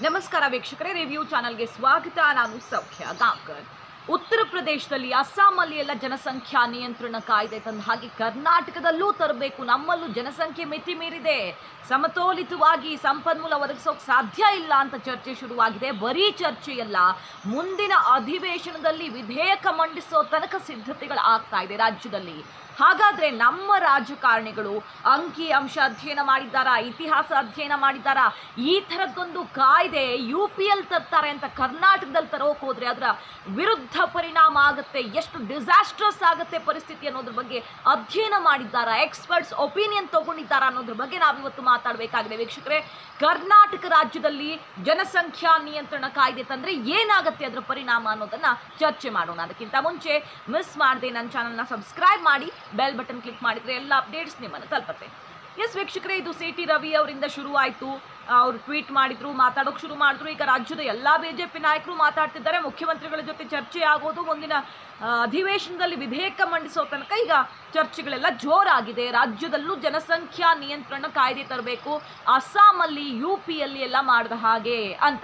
ನಮಸ್ಕಾರ ವೀಕ್ಷಕರೇ ರಿವ್ಯೂ ಚಾನಲ್ಗೆ ಸ್ವಾಗತ ನಾನು ಸೌಖ್ಯ ಗಾಂವ್ಕರ್ ಉತ್ತರ ಪ್ರದೇಶದಲ್ಲಿ ಅಸ್ಸಾಮಲ್ಲಿ ಎಲ್ಲ ಜನಸಂಖ್ಯಾ ನಿಯಂತ್ರಣ ಕಾಯ್ದೆ ತಂದ ಹಾಗೆ ಕರ್ನಾಟಕದಲ್ಲೂ ತರಬೇಕು ನಮ್ಮಲ್ಲೂ ಜನಸಂಖ್ಯೆ ಮಿತಿ ಮೀರಿದೆ ಸಮತೋಲಿತವಾಗಿ ಸಂಪನ್ಮೂಲ ಒದಗಿಸೋಕೆ ಸಾಧ್ಯ ಇಲ್ಲ ಅಂತ ಚರ್ಚೆ ಶುರುವಾಗಿದೆ ಬರೀ ಚರ್ಚೆಯಲ್ಲ ಮುಂದಿನ ಅಧಿವೇಶನದಲ್ಲಿ ವಿಧೇಯಕ ಮಂಡಿಸೋ ತನಕ ಸಿದ್ಧತೆಗಳು ಆಗ್ತಾ ಇದೆ ರಾಜ್ಯದಲ್ಲಿ ಹಾಗಾದ್ರೆ ನಮ್ಮ ರಾಜಕಾರಣಿಗಳು ಅಂಕಿ ಅಂಶ ಅಧ್ಯಯನ ಮಾಡಿದ್ದಾರಾ ಇತಿಹಾಸ ಅಧ್ಯಯನ ಮಾಡಿದ್ದಾರಾ ಈ ಥರದ್ದೊಂದು ಕಾಯ್ದೆ ಯು ಪಿ ಎಲ್ ತರ್ತಾರೆ ಅಂತ ಕರ್ನಾಟಕದಲ್ಲಿ ತರೋಕೆ ಹೋದ್ರೆ ಅದರ ವಿರುದ್ಧ ಪರಿಣಾಮ ಆಗುತ್ತೆ ಎಷ್ಟು ಡಿಸಾಸ್ಟ್ರಸ್ ಆಗುತ್ತೆ ಪರಿಸ್ಥಿತಿ ಅನ್ನೋದ್ರ ಬಗ್ಗೆ ಅಧ್ಯಯನ ಮಾಡಿದ್ದಾರಾ ಎಕ್ಸ್ಪರ್ಟ್ಸ್ ಒಪಿನಿಯನ್ ತಗೊಂಡಿದ್ದಾರಾ ಅನ್ನೋದ್ರ ಬಗ್ಗೆ ನಾವಿವತ್ತು ಮಾತಾಡಬೇಕಾಗಿದೆ ವೀಕ್ಷಕರೇ ಕರ್ನಾಟಕ ರಾಜ್ಯದಲ್ಲಿ ಜನಸಂಖ್ಯಾ ನಿಯಂತ್ರಣ ಕಾಯ್ದೆ ತಂದ್ರೆ ಏನಾಗುತ್ತೆ ಅದರ ಪರಿಣಾಮ ಅನ್ನೋದನ್ನ ಚರ್ಚೆ ಮಾಡೋಣ ಅದಕ್ಕಿಂತ ಮುಂಚೆ ಮಿಸ್ ಮಾಡದೆ ನನ್ನ ಚಾನಲ್ನ ಸಬ್ಸ್ಕ್ರೈಬ್ ಮಾಡಿ ಬೆಲ್ ಬಟನ್ ಕ್ಲಿಕ್ ಮಾಡಿದ್ರೆ ಎಲ್ಲ ಅಪ್ಡೇಟ್ಸ್ ನಿಮ್ಮನ್ನು ತಲುಪತ್ತೆ ಎಸ್ ವೀಕ್ಷಕರೇ ಇದು ಸಿ ಟಿ ರವಿ ಅವರಿಂದ ಶುರುವಾಯಿತು ಅವರು ಟ್ವೀಟ್ ಮಾಡಿದ್ರು ಮಾತಾಡೋಕೆ ಶುರು ಮಾಡಿದ್ರು ಈಗ ರಾಜ್ಯದ ಎಲ್ಲ ಬಿ ಜೆ ಪಿ ನಾಯಕರು ಮಾತಾಡ್ತಿದ್ದಾರೆ ಮುಖ್ಯಮಂತ್ರಿಗಳ ಜೊತೆ ಚರ್ಚೆ ಆಗೋದು ಮುಂದಿನ ಆ, ಅಧಿವೇಶನದಲ್ಲಿ ವಿಧೇಯಕ ಮಂಡಿಸೋ ತನಕ ಈಗ ಚರ್ಚೆಗಳೆಲ್ಲ ಜೋರಾಗಿದೆ ರಾಜ್ಯದಲ್ಲೂ ಜನಸಂಖ್ಯಾ ನಿಯಂತ್ರಣ ಕಾಯ್ದೆ ತರಬೇಕು ಅಸ್ಸಾಮಲ್ಲಿ ಯು ಪಿಯಲ್ಲಿ ಎಲ್ಲ ಮಾಡಿದ ಹಾಗೆ ಅಂತ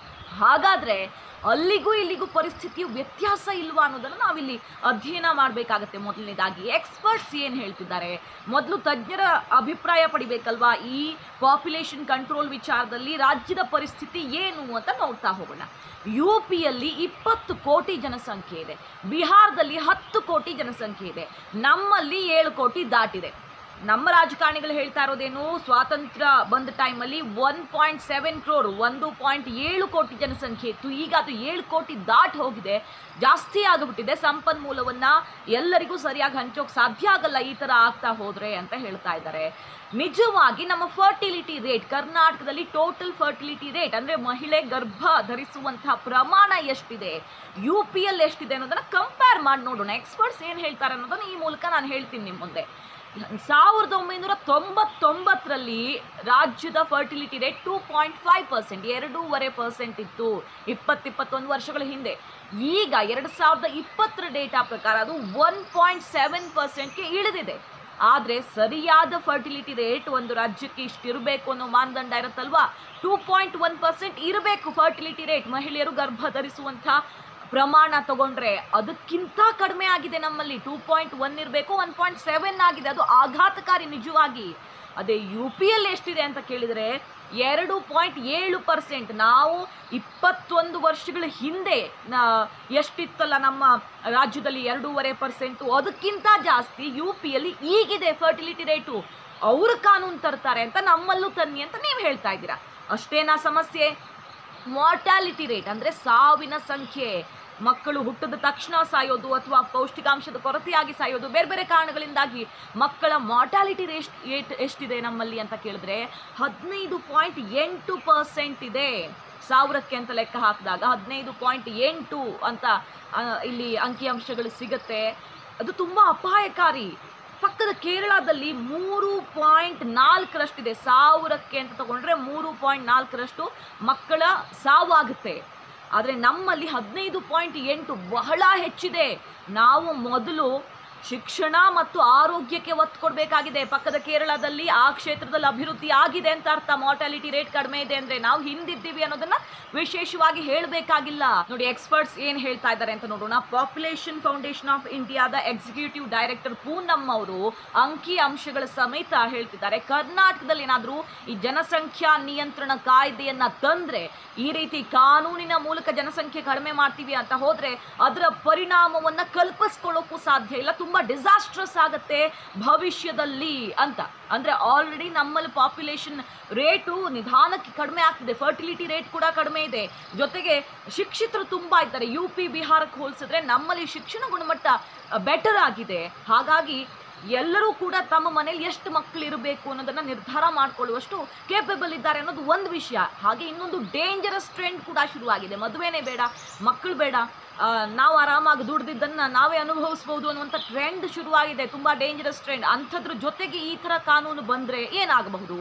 ಹಾಗಾದರೆ ಅಲ್ಲಿಗೂ ಇಲ್ಲಿಗೂ ಪರಿಸ್ಥಿತಿಯು ವ್ಯತ್ಯಾಸ ಇಲ್ವಾ ಅನ್ನೋದನ್ನು ನಾವಿಲ್ಲಿ ಅಧ್ಯಯನ ಮಾಡಬೇಕಾಗತ್ತೆ ಮೊದಲನೇದಾಗಿ ಎಕ್ಸ್ಪರ್ಟ್ಸ್ ಏನು ಹೇಳ್ತಿದ್ದಾರೆ ಮೊದಲು ತಜ್ಞರ ಅಭಿಪ್ರಾಯ ಪಡಿಬೇಕಲ್ವಾ ಈ ಪಾಪ್ಯುಲೇಷನ್ ಕಂಟ್ರೋಲ್ ವಿಚಾರದಲ್ಲಿ ರಾಜ್ಯದ ಪರಿಸ್ಥಿತಿ ಏನು ಅಂತ ನೋಡ್ತಾ ಹೋಗೋಣ ಯು ಪಿಯಲ್ಲಿ ಇಪ್ಪತ್ತು ಕೋಟಿ ಜನಸಂಖ್ಯೆ ಇದೆ ಬಿಹಾರದಲ್ಲಿ ಹತ್ತು ಕೋಟಿ ಜನಸಂಖ್ಯೆ ಇದೆ ನಮ್ಮಲ್ಲಿ ಏಳು ಕೋಟಿ ದಾಟಿದೆ ನಮ್ಮ ರಾಜಕಾರಣಿಗಳು ಹೇಳ್ತಾ ಇರೋದೇನು ಸ್ವಾತಂತ್ರ್ಯ ಬಂದ ಟೈಮಲ್ಲಿ ಒನ್ ಪಾಯಿಂಟ್ ಸೆವೆನ್ ಕ್ರೋರ್ ಒಂದು ಪಾಯಿಂಟ್ ಏಳು ಕೋಟಿ ಜನಸಂಖ್ಯೆ ಇತ್ತು ಈಗ ಅದು ಏಳು ಕೋಟಿ ದಾಟ್ ಹೋಗಿದೆ ಜಾಸ್ತಿ ಆಗಿಬಿಟ್ಟಿದೆ ಸಂಪನ್ಮೂಲವನ್ನು ಎಲ್ಲರಿಗೂ ಸರಿಯಾಗಿ ಹಂಚೋಕೆ ಸಾಧ್ಯ ಆಗಲ್ಲ ಈ ಥರ ಆಗ್ತಾ ಹೋದರೆ ಅಂತ ಹೇಳ್ತಾ ಇದ್ದಾರೆ ನಿಜವಾಗಿ ನಮ್ಮ ಫರ್ಟಿಲಿಟಿ ರೇಟ್ ಕರ್ನಾಟಕದಲ್ಲಿ ಟೋಟಲ್ ಫರ್ಟಿಲಿಟಿ ರೇಟ್ ಅಂದರೆ ಮಹಿಳೆ ಗರ್ಭ ಧರಿಸುವಂತಹ ಪ್ರಮಾಣ ಎಷ್ಟಿದೆ ಯು ಪಿ ಎಲ್ ಎಷ್ಟಿದೆ ಅನ್ನೋದನ್ನು ಕಂಪೇರ್ ಮಾಡಿ ನೋಡೋಣ ಎಕ್ಸ್ಪರ್ಟ್ಸ್ ಏನು ಹೇಳ್ತಾರೆ ಅನ್ನೋದನ್ನು ಈ ಮೂಲಕ ನಾನು ಹೇಳ್ತೀನಿ ನಿಮ್ಮ ಮುಂದೆ ಸಾವಿರದ ಒಂಬೈನೂರ ತೊಂಬತ್ತೊಂಬತ್ತರಲ್ಲಿ ರಾಜ್ಯದ fertility rate two point five percent ಎರಡೂವರೆ ಪರ್ಸೆಂಟ್ ಇತ್ತು ಇಪ್ಪತ್ತಿಪ್ಪತ್ತೊಂದು ವರ್ಷಗಳ ಹಿಂದೆ ಈಗ ಎರಡು ಸಾವಿರದ ಇಪ್ಪತ್ತರ ಡೇಟಾ ಪ್ರಕಾರ ಅದು ಒನ್ ಪಾಯಿಂಟ್ ಸೆವೆನ್ ಪರ್ಸೆಂಟ್ಗೆ ಇಳಿದಿದೆ ಆದರೆ ಸರಿಯಾದ ಫರ್ಟಿಲಿಟಿ ರೇಟ್ ಒಂದು ರಾಜ್ಯಕ್ಕೆ ಇಷ್ಟಿರಬೇಕು ಅನ್ನೋ ಮಾನದಂಡ ಇರುತ್ತಲ್ವಾ ಟೂ ಪಾಯಿಂಟ್ ಒನ್ ಪರ್ಸೆಂಟ್ ಇರಬೇಕು ಫರ್ಟಿಲಿಟಿ ರೇಟ್ ಮಹಿಳೆಯರು ಗರ್ಭ ಧರಿಸುವಂಥ ಪ್ರಮಾಣ ತಗೊಂಡ್ರೆ ಅದಕ್ಕಿಂತ ಕಡಿಮೆ ಆಗಿದೆ ನಮ್ಮಲ್ಲಿ ಟೂ ಪಾಯಿಂಟ್ ಒನ್ ಇರಬೇಕು ಒನ್ ಪಾಯಿಂಟ್ ಸೆವೆನ್ ಆಗಿದೆ ಅದು ಆಘಾತಕಾರಿ ನಿಜವಾಗಿ ಅದೇ ಯು ಪಿ ಎಲ್ ಎಷ್ಟಿದೆ ಅಂತ ಕೇಳಿದರೆ ಎರಡು ಪಾಯಿಂಟ್ ಏಳು ಪರ್ಸೆಂಟ್ ನಾವು ಇಪ್ಪತ್ತೊಂದು ವರ್ಷಗಳ ಹಿಂದೆ ನಾ- ಎಷ್ಟಿತ್ತಲ್ಲ ನಮ್ಮ ರಾಜ್ಯದಲ್ಲಿ ಎರಡೂವರೆ ಪರ್ಸೆಂಟು ಅದಕ್ಕಿಂತ ಜಾಸ್ತಿ ಯು ಪಿಯಲ್ಲಿ ಈಗಿದೆ ಫರ್ಟಿಲಿಟಿ ರೇಟು ಅವರು ಕಾನೂನು ತರ್ತಾರೆ ಅಂತ ನಮ್ಮಲ್ಲೂ ತನ್ನಿ ಅಂತ ನೀವು ಹೇಳ್ತಾ ಇದ್ದೀರಾ ಅಷ್ಟೇನಾ ಸಮಸ್ಯೆ ಮಾರ್ಟಾಲಿಟಿ ರೇಟ್ ಅಂದರೆ ಸಾವಿನ ಸಂಖ್ಯೆ ಮಕ್ಕಳು ಹುಟ್ಟಿದ ತಕ್ಷಣ ಸಾಯೋದು ಅಥವಾ ಪೌಷ್ಟಿಕಾಂಶದ ಕೊರತೆಯಾಗಿ ಸಾಯೋದು ಬೇರೆ ಬೇರೆ ಕಾರಣಗಳಿಂದಾಗಿ ಮಕ್ಕಳ ಮಾರ್ಟಾಲಿಟಿ ರೇಟ್ ಏಟ್ ಎಷ್ಟಿದೆ ನಮ್ಮಲ್ಲಿ ಅಂತ ಕೇಳಿದ್ರೆ ಹದಿನೈದು ಪಾಯಿಂಟ್ ಎಂಟು ಪರ್ಸೆಂಟ್ ಇದೆ ಸಾವಿರಕ್ಕೆ ಅಂತ ಲೆಕ್ಕ ಹಾಕಿದಾಗ ಹದಿನೈದು ಪಾಯಿಂಟ್ ಎಂಟು ಅಂತ ಆ, ಇಲ್ಲಿ ಅಂಕಿಅಂಶಗಳು ಸಿಗುತ್ತೆ ಅದು ತುಂಬ ಅಪಾಯಕಾರಿ ಪಕ್ಕದ ಕೇರಳದಲ್ಲಿ ಮೂರು ಪಾಯಿಂಟ್ ನಾಲ್ಕರಷ್ಟಿದೆ ಸಾವಿರಕ್ಕೆ ಅಂತ ತಗೊಂಡ್ರೆ ಮೂರು ಪಾಯಿಂಟ್ ನಾಲ್ಕರಷ್ಟು ಮಕ್ಕಳ ಸಾವಾಗುತ್ತೆ ಆದರೆ ನಮ್ಮಲ್ಲಿ ಹದಿನೈದು ಪಾಯಿಂಟ್ ಎಂಟು ಬಹಳ ಹೆಚ್ಚಿದೆ ನಾವು ಮೊದಲು ಶಿಕ್ಷಣ ಮತ್ತು ಆರೋಗ್ಯಕ್ಕೆ ಒತ್ತು ಕೊಡಬೇಕಾಗಿದೆ ಪಕ್ಕದ ಕೇರಳದಲ್ಲಿ ಆ ಕ್ಷೇತ್ರದಲ್ಲಿ ಅಭಿವೃದ್ಧಿ ಆಗಿದೆ ಅಂತ ಅರ್ಥ ಮಾರ್ಟಾಲಿಟಿ ರೇಟ್ ಕಡಿಮೆ ಇದೆ ಅಂದರೆ ನಾವು ಹಿಂದಿದ್ದೀವಿ ಅನ್ನೋದನ್ನ ವಿಶೇಷವಾಗಿ ಹೇಳಬೇಕಾಗಿಲ್ಲ ನೋಡಿ ಎಕ್ಸ್ಪರ್ಟ್ಸ್ ಏನು ಹೇಳ್ತಾ ಇದ್ದಾರೆ ಅಂತ ನೋಡೋಣ ಪಾಪ್ಯುಲೇಷನ್ ಫೌಂಡೇಶನ್ ಆಫ್ ಇಂಡಿಯಾದ ಎಕ್ಸಿಕ್ಯೂಟಿವ್ ಡೈರೆಕ್ಟರ್ ಪೂನಮ್ ಅವರು ಅಂಕಿ ಅಂಶಗಳ ಸಮೇತ ಹೇಳ್ತಿದ್ದಾರೆ ಕರ್ನಾಟಕದಲ್ಲಿ ಏನಾದರೂ ಈ ಜನಸಂಖ್ಯಾ ನಿಯಂತ್ರಣ ಕಾಯ್ದೆಯನ್ನ ತಂದ್ರೆ ಈ ರೀತಿ ಕಾನೂನಿನ ಮೂಲಕ ಜನಸಂಖ್ಯೆ ಕಡಿಮೆ ಮಾಡ್ತೀವಿ ಅಂತ ಹೋದ್ರೆ ಅದರ ಪರಿಣಾಮವನ್ನ ಕಲ್ಪಿಸ್ಕೊಳ್ಳೋಕ್ಕೂ ಸಾಧ್ಯ ಇಲ್ಲ ತುಂಬಾ ಡಿಸಾಸ್ಟ್ರಸ್ ಆಗತ್ತೆ ಭವಿಷ್ಯದಲ್ಲಿ ಅಂತ ಅಂದ್ರೆ ಆಲ್ರೆಡಿ ನಮ್ಮಲ್ಲಿ ಪಾಪ್ಯುಲೇಷನ್ ರೇಟು ನಿಧಾನಕ್ಕೆ ಕಡಿಮೆ ಆಗ್ತಿದೆ ಫರ್ಟಿಲಿಟಿ ರೇಟ್ ಕೂಡ ಕಡಿಮೆ ಇದೆ ಜೊತೆಗೆ ಶಿಕ್ಷಿತರು ತುಂಬಾ ಇದ್ದಾರೆ ಯು ಪಿ ಬಿಹಾರಕ್ಕೆ ಹೋಲಿಸಿದ್ರೆ ನಮ್ಮಲ್ಲಿ ಶಿಕ್ಷಣ ಗುಣಮಟ್ಟ ಬೆಟರ್ ಆಗಿದೆ ಹಾಗಾಗಿ ಎಲ್ಲರೂ ಕೂಡ ತಮ್ಮ ಮನೇಲಿ ಎಷ್ಟು ಮಕ್ಕಳು ಇರಬೇಕು ಅನ್ನೋದನ್ನ ನಿರ್ಧಾರ ಮಾಡ್ಕೊಳ್ಳುವಷ್ಟು ಕೇಪಬಲ್ ಇದ್ದಾರೆ ಅನ್ನೋದು ಒಂದು ವಿಷಯ ಹಾಗೆ ಇನ್ನೊಂದು ಡೇಂಜರಸ್ ಟ್ರೆಂಡ್ ಕೂಡ ಶುರುವಾಗಿದೆ ಮದುವೆನೇ ಬೇಡ ಮಕ್ಕಳು ಬೇಡ ಆ, ನಾವು ಆರಾಮಾಗಿ ದುಡ್ದಿದ್ದನ್ನು ನಾವೇ ಅನುಭವಿಸ್ಬೋದು ಅನ್ನುವಂಥ ಟ್ರೆಂಡ್ ಶುರುವಾಗಿದೆ ತುಂಬ ಡೇಂಜರಸ್ ಟ್ರೆಂಡ್ ಅಂಥದ್ರ ಜೊತೆಗೆ ಈ ಥರ ಕಾನೂನು ಬಂದರೆ ಏನಾಗಬಹುದು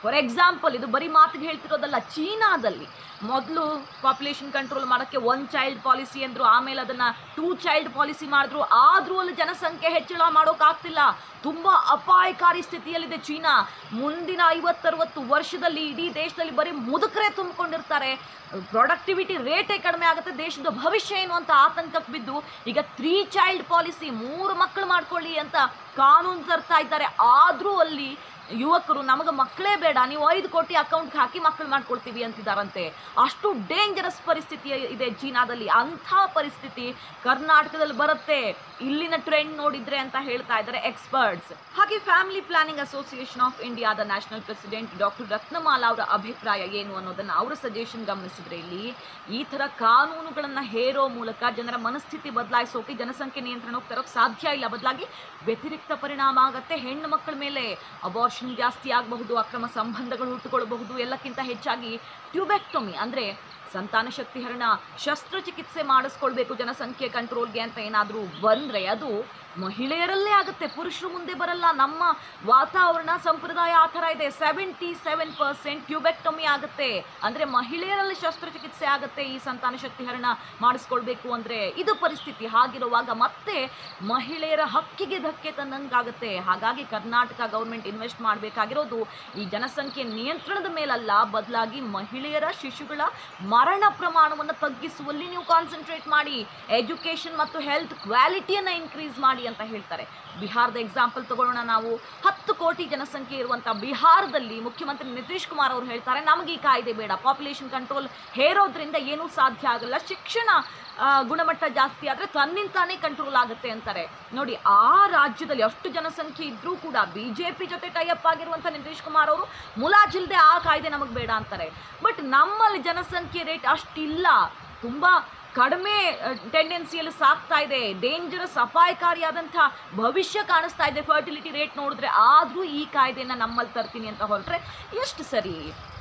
ಫಾರ್ ಎಕ್ಸಾಂಪಲ್ ಇದು ಬರೀ ಮಾತಿಗೆ ಹೇಳ್ತಿರೋದಲ್ಲ ಚೀನಾದಲ್ಲಿ ಮೊದಲು ಪಾಪ್ಯುಲೇಷನ್ ಕಂಟ್ರೋಲ್ ಮಾಡೋಕ್ಕೆ ಒನ್ ಚೈಲ್ಡ್ ಪಾಲಿಸಿ ಅಂದರು ಆಮೇಲೆ ಅದನ್ನು ಟೂ ಚೈಲ್ಡ್ ಪಾಲಿಸಿ ಮಾಡಿದ್ರು ಆದರೂ ಅಲ್ಲಿ ಜನಸಂಖ್ಯೆ ಹೆಚ್ಚಳ ಮಾಡೋಕ್ಕಾಗ್ತಿಲ್ಲ ತುಂಬ ಅಪಾಯಕಾರಿ ಸ್ಥಿತಿಯಲ್ಲಿದೆ ಚೀನಾ ಮುಂದಿನ ಐವತ್ತರವತ್ತು ವರ್ಷದಲ್ಲಿ ಇಡೀ ದೇಶದಲ್ಲಿ ಬರೀ ಮುದುಕರೇ ತುಂಬಿಕೊಂಡಿರ್ತಾರೆ ಪ್ರೊಡಕ್ಟಿವಿಟಿ ರೇಟೇ ಕಡಿಮೆ ಆಗುತ್ತೆ ದೇಶದ ಭವಿಷ್ಯ ಏನು ಅಂತ ಆತಂಕಕ್ಕೆ ಬಿದ್ದು ಈಗ ತ್ರೀ ಚೈಲ್ಡ್ ಪಾಲಿಸಿ ಮೂರು ಮಕ್ಕಳು ಮಾಡ್ಕೊಳ್ಳಿ ಅಂತ ಕಾನೂನು ತರ್ತಾ ಇದ್ದಾರೆ ಆದರೂ ಅಲ್ಲಿ ಯುವಕರು ನಮಗೆ ಮಕ್ಕಳೇ ಬೇಡ ನೀವು ಐದು ಕೋಟಿ ಅಕೌಂಟ್ಗೆ ಹಾಕಿ ಮಕ್ಕಳು ಮಾಡ್ಕೊಳ್ತೀವಿ ಅಂತಿದ್ದಾರಂತೆ ಅಷ್ಟು ಡೇಂಜರಸ್ ಪರಿಸ್ಥಿತಿ ಇದೆ ಚೀನಾದಲ್ಲಿ ಅಂಥ ಪರಿಸ್ಥಿತಿ ಕರ್ನಾಟಕದಲ್ಲಿ ಬರುತ್ತೆ ಇಲ್ಲಿನ ಟ್ರೆಂಡ್ ನೋಡಿದ್ರೆ ಅಂತ ಹೇಳ್ತಾ ಇದ್ದಾರೆ ಎಕ್ಸ್ಪರ್ಟ್ಸ್ ಹಾಗೆ ಫ್ಯಾಮಿಲಿ ಪ್ಲಾನಿಂಗ್ ಅಸೋಸಿಯೇಷನ್ ಆಫ್ ಇಂಡಿಯಾದ ನ್ಯಾಷನಲ್ ಪ್ರೆಸಿಡೆಂಟ್ ಡಾಕ್ಟರ್ ರತ್ನಮಾಲಾ ಅವರ ಅಭಿಪ್ರಾಯ ಏನು ಅನ್ನೋದನ್ನ ಅವರ ಸಜೆಷನ್ ಗಮನಿಸಿದ್ರೆ ಇಲ್ಲಿ ಈ ಥರ ಕಾನೂನುಗಳನ್ನು ಹೇರೋ ಮೂಲಕ ಜನರ ಮನಸ್ಥಿತಿ ಬದಲಾಯಿಸೋಕೆ ಜನಸಂಖ್ಯೆ ನಿಯಂತ್ರಣಕ್ಕೆ ತರೋಕೆ ಸಾಧ್ಯ ಇಲ್ಲ ಬದಲಾಗಿ ವ್ಯತಿರಿಕ್ತ ಪರಿಣಾಮ ಆಗುತ್ತೆ ಹೆಣ್ಣು ಮಕ್ಕಳ ಮೇಲೆ ಅಬಾರ್ಷನ್ ಜಾಸ್ತಿ ಆಗಬಹುದು ಅಕ್ರಮ ಸಂಬಂಧಗಳು ಹುಟ್ಟುಕೊಳ್ಳಬಹುದು ಎಲ್ಲಕ್ಕಿಂತ ಹೆಚ್ಚಾಗಿ ಟ್ಯೂಬೆಕ್ಟೊಮಿ ಅಂದರೆ ಸಂತಾನ ಶಕ್ತಿ ಹರಣ ಶಸ್ತ್ರಚಿಕಿತ್ಸೆ ಮಾಡಿಸ್ಕೊಳ್ಬೇಕು ಜನಸಂಖ್ಯೆ ಕಂಟ್ರೋಲ್ಗೆ ಅಂತ ಏನಾದರೂ ಬಂದರೆ ಅದು ಮಹಿಳೆಯರಲ್ಲೇ ಆಗುತ್ತೆ ಪುರುಷರು ಮುಂದೆ ಬರಲ್ಲ ನಮ್ಮ ವಾತಾವರಣ ಸಂಪ್ರದಾಯ ಆ ಥರ ಇದೆ ಸೆವೆಂಟಿ ಸೆವೆನ್ ಪರ್ಸೆಂಟ್ ಟ್ಯೂಬೆಕ್ಟೊಮಿ ಆಗುತ್ತೆ ಅಂದರೆ ಮಹಿಳೆಯರಲ್ಲಿ ಶಸ್ತ್ರಚಿಕಿತ್ಸೆ ಆಗುತ್ತೆ ಈ ಸಂತಾನ ಶಕ್ತಿ ಹರಣ ಮಾಡಿಸ್ಕೊಳ್ಬೇಕು ಅಂದರೆ ಇದು ಪರಿಸ್ಥಿತಿ ಹಾಗಿರುವಾಗ ಮತ್ತೆ ಮಹಿಳೆಯರ ಹಕ್ಕಿಗೆ ಧಕ್ಕೆ ತಂದಂಗಾಗುತ್ತೆ ಹಾಗಾಗಿ ಕರ್ನಾಟಕ ಗೌರ್ಮೆಂಟ್ ಇನ್ವೆಸ್ಟ್ ಮಾಡಬೇಕಾಗಿರೋದು ಈ ಜನಸಂಖ್ಯೆ ನಿಯಂತ್ರಣದ ಮೇಲಲ್ಲ ಬದಲಾಗಿ ಮಹಿಳೆಯರ ಶಿಶುಗಳ ಮರಣ ಪ್ರಮಾಣವನ್ನು ತಗ್ಗಿಸುವಲ್ಲಿ ನೀವು ಕಾನ್ಸಂಟ್ರೇಟ್ ಮಾಡಿ ಎಜುಕೇಷನ್ ಮತ್ತು ಹೆಲ್ತ್ ಕ್ವಾಲಿಟಿಯನ್ನು ಇನ್ಕ್ರೀಸ್ ಮಾಡಿ ಅಂತ ಹೇಳ್ತಾರೆ ಬಿಹಾರದ ಎಕ್ಸಾಂಪಲ್ ತಗೊಳ್ಳೋಣ ನಾವು ಹತ್ತು ಕೋಟಿ ಜನಸಂಖ್ಯೆ ಇರುವಂಥ ಬಿಹಾರದಲ್ಲಿ ಮುಖ್ಯಮಂತ್ರಿ ನಿತೀಶ್ ಕುಮಾರ್ ಅವರು ಹೇಳ್ತಾರೆ ನಮಗೆ ಈ ಕಾಯ್ದೆ ಬೇಡ ಪಾಪ್ಯುಲೇಷನ್ ಕಂಟ್ರೋಲ್ ಹೇರೋದ್ರಿಂದ ಏನೂ ಸಾಧ್ಯ ಆಗಲ್ಲ ಶಿಕ್ಷಣ ಆ, ಗುಣಮಟ್ಟ ಜಾಸ್ತಿ ಆದರೆ ತನ್ನಿಂತಾನೇ ಕಂಟ್ರೋಲ್ ಆಗುತ್ತೆ ಅಂತಾರೆ ನೋಡಿ ಆ ರಾಜ್ಯದಲ್ಲಿ ಅಷ್ಟು ಜನಸಂಖ್ಯೆ ಇದ್ರೂ ಕೂಡ ಬಿ ಜೆ ಪಿ ಜೊತೆ ಟೈಅಪ್ ಆಗಿರುವಂಥ ನಿತೀಶ್ ಕುಮಾರ್ ಅವರು ಮುಲಾಜಿಲ್ದೆ ಆ ಕಾಯ್ದೆ ನಮಗೆ ಬೇಡ ಅಂತಾರೆ ಬಟ್ ನಮ್ಮಲ್ಲಿ ಜನಸಂಖ್ಯೆ ರೇಟ್ ಅಷ್ಟಿಲ್ಲ ತುಂಬ ಕಡಿಮೆ ಟೆಂಡೆನ್ಸಿಯಲ್ಲಿ ಸಾಕ್ತಾ ಇದೆ ಡೇಂಜರಸ್ ಅಪಾಯಕಾರಿಯಾದಂಥ ಭವಿಷ್ಯ ಕಾಣಿಸ್ತಾ ಇದೆ ಫರ್ಟಿಲಿಟಿ ರೇಟ್ ನೋಡಿದ್ರೆ ಆದರೂ ಈ ಕಾಯ್ದೆನ ನಮ್ಮಲ್ಲಿ ತರ್ತೀನಿ ಅಂತ ಹೊರಟ್ರೆ ಎಷ್ಟು ಸರಿ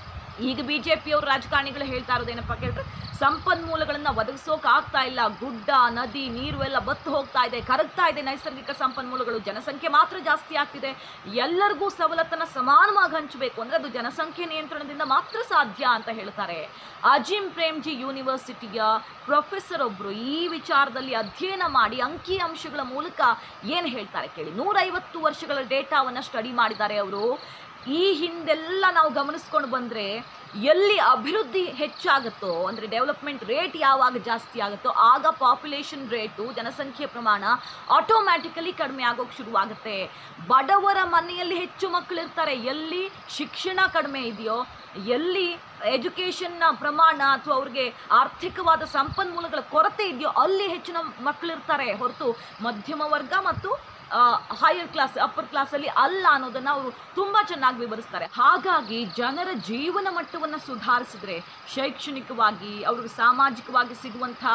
ಈಗ ಬಿ ಜೆ ಪಿಯವರು ರಾಜಕಾರಣಿಗಳು ಹೇಳ್ತಾ ಇರೋದೇನಪ್ಪ ಕೇಳಿದ್ರೆ ಸಂಪನ್ಮೂಲಗಳನ್ನು ಒದಗಿಸೋಕೆ ಆಗ್ತಾ ಇಲ್ಲ ಗುಡ್ಡ ನದಿ ನೀರು ಎಲ್ಲ ಬತ್ತು ಹೋಗ್ತಾ ಇದೆ ಕರಗ್ತಾ ಇದೆ ನೈಸರ್ಗಿಕ ಸಂಪನ್ಮೂಲಗಳು ಜನಸಂಖ್ಯೆ ಮಾತ್ರ ಜಾಸ್ತಿ ಆಗ್ತಿದೆ ಎಲ್ಲರಿಗೂ ಸವಲತ್ತನ್ನು ಸಮಾನವಾಗಿ ಹಂಚಬೇಕು ಅಂದರೆ ಅದು ಜನಸಂಖ್ಯೆ ನಿಯಂತ್ರಣದಿಂದ ಮಾತ್ರ ಸಾಧ್ಯ ಅಂತ ಹೇಳ್ತಾರೆ ಅಜಿಮ್ ಪ್ರೇಮ್ಜಿ ಯೂನಿವರ್ಸಿಟಿಯ ಪ್ರೊಫೆಸರ್ ಒಬ್ಬರು ಈ ವಿಚಾರದಲ್ಲಿ ಅಧ್ಯಯನ ಮಾಡಿ ಅಂಕಿ ಅಂಶಗಳ ಮೂಲಕ ಏನು ಹೇಳ್ತಾರೆ ಕೇಳಿ ನೂರೈವತ್ತು ವರ್ಷಗಳ ಡೇಟಾವನ್ನು ಸ್ಟಡಿ ಮಾಡಿದ್ದಾರೆ ಅವರು ಈ ಹಿಂದೆಲ್ಲ ನಾವು ಗಮನಿಸ್ಕೊಂಡು ಬಂದರೆ ಎಲ್ಲಿ ಅಭಿವೃದ್ಧಿ ಹೆಚ್ಚಾಗುತ್ತೋ ಅಂದರೆ ಡೆವಲಪ್ಮೆಂಟ್ ರೇಟ್ ಯಾವಾಗ ಜಾಸ್ತಿ ಆಗುತ್ತೋ ಆಗ ಪಾಪ್ಯುಲೇಷನ್ ರೇಟು ಜನಸಂಖ್ಯೆ ಪ್ರಮಾಣ ಆಟೋಮ್ಯಾಟಿಕಲಿ ಕಡಿಮೆ ಆಗೋಕ್ಕೆ ಶುರುವಾಗುತ್ತೆ ಬಡವರ ಮನೆಯಲ್ಲಿ ಹೆಚ್ಚು ಮಕ್ಕಳಿರ್ತಾರೆ ಎಲ್ಲಿ ಶಿಕ್ಷಣ ಕಡಿಮೆ ಇದೆಯೋ ಎಲ್ಲಿ ಎಜುಕೇಷನ್ನ ಪ್ರಮಾಣ ಅಥವಾ ಅವ್ರಿಗೆ ಆರ್ಥಿಕವಾದ ಸಂಪನ್ಮೂಲಗಳ ಕೊರತೆ ಇದೆಯೋ ಅಲ್ಲಿ ಹೆಚ್ಚಿನ ಮಕ್ಕಳಿರ್ತಾರೆ ಹೊರತು ಮಧ್ಯಮ ವರ್ಗ ಮತ್ತು ಹೈಯರ್ ಕ್ಲಾಸ್ ಅಪ್ಪರ್ ಕ್ಲಾಸಲ್ಲಿ ಅಲ್ಲ ಅನ್ನೋದನ್ನು ಅವರು ತುಂಬ ಚೆನ್ನಾಗಿ ವಿವರಿಸ್ತಾರೆ ಹಾಗಾಗಿ ಜನರ ಜೀವನ ಮಟ್ಟವನ್ನು ಸುಧಾರಿಸಿದ್ರೆ ಶೈಕ್ಷಣಿಕವಾಗಿ ಅವ್ರಿಗೆ ಸಾಮಾಜಿಕವಾಗಿ ಸಿಗುವಂಥ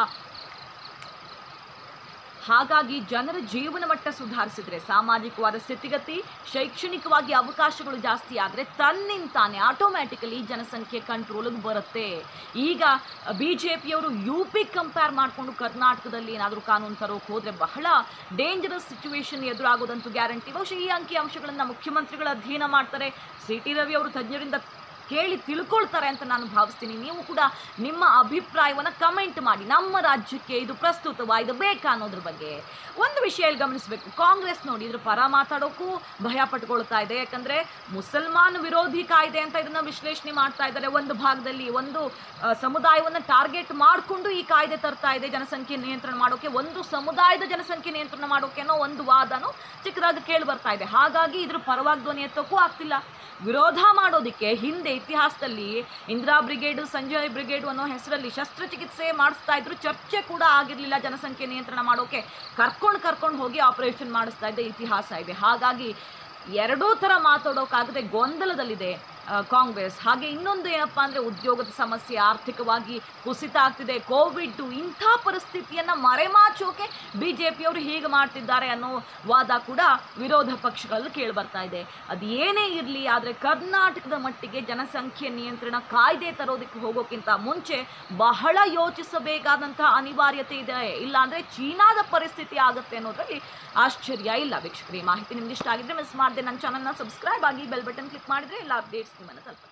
ಹಾಗಾಗಿ ಜನರ ಜೀವನ ಮಟ್ಟ ಸುಧಾರಿಸಿದ್ರೆ ಸಾಮಾಜಿಕವಾದ ಸ್ಥಿತಿಗತಿ ಶೈಕ್ಷಣಿಕವಾಗಿ ಅವಕಾಶಗಳು ಜಾಸ್ತಿ ಆದರೆ ತನ್ನಿಂತಾನೆ ಆಟೋಮ್ಯಾಟಿಕಲಿ ಜನಸಂಖ್ಯೆ ಕಂಟ್ರೋಲಿಗೆ ಬರುತ್ತೆ ಈಗ ಬಿ ಜೆ ಪಿಯವರು ಯು ಪಿ ಕಂಪೇರ್ ಮಾಡಿಕೊಂಡು ಕರ್ನಾಟಕದಲ್ಲಿ ಏನಾದರೂ ಕಾನೂನು ತರೋಕೆ ಹೋದರೆ ಬಹಳ ಡೇಂಜರಸ್ ಸಿಚುವೇಶನ್ ಎದುರಾಗೋದಂತೂ ಗ್ಯಾರಂಟಿ ಬಹುಶಃ ಈ ಅಂಕಿ ಅಂಶಗಳನ್ನು ಮುಖ್ಯಮಂತ್ರಿಗಳು ಅಧ್ಯಯನ ಮಾಡ್ತಾರೆ ಸಿ ಟಿ ರವಿ ಅವರು ತಜ್ಞರಿಂದ ಕೇಳಿ ತಿಳ್ಕೊಳ್ತಾರೆ ಅಂತ ನಾನು ಭಾವಿಸ್ತೀನಿ ನೀವು ಕೂಡ ನಿಮ್ಮ ಅಭಿಪ್ರಾಯವನ್ನು ಕಮೆಂಟ್ ಮಾಡಿ ನಮ್ಮ ರಾಜ್ಯಕ್ಕೆ ಇದು ಪ್ರಸ್ತುತವಾ ಇದು ಬೇಕಾ ಅನ್ನೋದ್ರ ಬಗ್ಗೆ ಒಂದು ವಿಷಯ ಇಲ್ಲಿ ಗಮನಿಸಬೇಕು ಕಾಂಗ್ರೆಸ್ ನೋಡಿ ಇದ್ರ ಪರ ಮಾತಾಡೋಕ್ಕೂ ಭಯ ಪಟ್ಕೊಳ್ತಾ ಇದೆ ಯಾಕಂದರೆ ಮುಸಲ್ಮಾನ್ ವಿರೋಧಿ ಕಾಯ್ದೆ ಅಂತ ಇದನ್ನು ವಿಶ್ಲೇಷಣೆ ಮಾಡ್ತಾ ಇದ್ದಾರೆ ಒಂದು ಭಾಗದಲ್ಲಿ ಒಂದು ಸಮುದಾಯವನ್ನು ಟಾರ್ಗೆಟ್ ಮಾಡಿಕೊಂಡು ಈ ಕಾಯ್ದೆ ತರ್ತಾ ಇದೆ ಜನಸಂಖ್ಯೆ ನಿಯಂತ್ರಣ ಮಾಡೋಕೆ ಒಂದು ಸಮುದಾಯದ ಜನಸಂಖ್ಯೆ ನಿಯಂತ್ರಣ ಮಾಡೋಕೆ ಅನ್ನೋ ಒಂದು ವಾದನೂ ಚಿಕ್ಕದಾಗಿ ಕೇಳಿ ಬರ್ತಾ ಇದೆ ಹಾಗಾಗಿ ಇದ್ರ ಪರವಾಗಿ ಧ್ವನಿ ಎತ್ತೋಕ್ಕೂ ಆಗ್ತಿಲ್ಲ ವಿರೋಧ ಮಾಡೋದಕ್ಕೆ ಹಿಂದೆ ಇತಿಹಾಸದಲ್ಲಿ ಇಂದಿರಾ ಬ್ರಿಗೇಡು ಸಂಜಯ್ ಬ್ರಿಗೇಡು ಅನ್ನೋ ಹೆಸರಲ್ಲಿ ಶಸ್ತ್ರಚಿಕಿತ್ಸೆ ಮಾಡಿಸ್ತಾ ಇದ್ರು ಚರ್ಚೆ ಕೂಡ ಆಗಿರಲಿಲ್ಲ ಜನಸಂಖ್ಯೆ ನಿಯಂತ್ರಣ ಮಾಡೋಕೆ ಕರ್ಕೊಂಡು ಕರ್ಕೊಂಡು ಹೋಗಿ ಆಪರೇಷನ್ ಮಾಡಿಸ್ತಾ ಇದ್ದ ಇತಿಹಾಸ ಇದೆ ಹಾಗಾಗಿ ಎರಡೂ ಥರ ಮಾತಾಡೋಕ್ಕಾಗದೆ ಗೊಂದಲದಲ್ಲಿದೆ ಆ, ಕಾಂಗ್ರೆಸ್ ಹಾಗೆ ಇನ್ನೊಂದು ಏನಪ್ಪ ಅಂದರೆ ಉದ್ಯೋಗದ ಸಮಸ್ಯೆ ಆರ್ಥಿಕವಾಗಿ ಕುಸಿತ ಆಗ್ತಿದೆ ಕೋವಿಡ್ ಇಂಥ ಪರಿಸ್ಥಿತಿಯನ್ನು ಮರೆಮಾಚೋಕೆ ಬಿ ಜೆ ಪಿಯವರು ಹೀಗೆ ಮಾಡ್ತಿದ್ದಾರೆ ಅನ್ನೋ ವಾದ ಕೂಡ ವಿರೋಧ ಪಕ್ಷಗಳಲ್ಲಿ ಕೇಳಿ ಬರ್ತಾ ಇದೆ ಅದು ಏನೇ ಇರಲಿ ಆದರೆ ಕರ್ನಾಟಕದ ಮಟ್ಟಿಗೆ ಜನಸಂಖ್ಯೆ ನಿಯಂತ್ರಣ ಕಾಯ್ದೆ ತರೋದಕ್ಕೆ ಹೋಗೋಕ್ಕಿಂತ ಮುಂಚೆ ಬಹಳ ಯೋಚಿಸಬೇಕಾದಂತಹ ಅನಿವಾರ್ಯತೆ ಇದೆ ಇಲ್ಲಾಂದರೆ ಚೀನಾದ ಪರಿಸ್ಥಿತಿ ಆಗುತ್ತೆ ಅನ್ನೋದ್ರಲ್ಲಿ ಆಶ್ಚರ್ಯ ಇಲ್ಲ ವೀಕ್ಷಕರೇ ಈ ಮಾಹಿತಿ ನಿಮ್ಗೆ ಇಷ್ಟ ಆಗಿದ್ರೆ ಮಿಸ್ ಮಾಡದೆ ನನ್ನ ಚಾನಲ್ನ ಸಬ್ಸ್ಕ್ರೈಬ್ ಆಗಿ ಬೆಲ್ ಬಟನ್ ಕ್ಲಿಕ್ ಮಾಡಿದ್ರೆ ಎಲ್ಲ ಅಪ್ಡೇಟ್ಸ್ ನಿಮ್ಮನ್ನು ತಲುಪುತ್ತೆ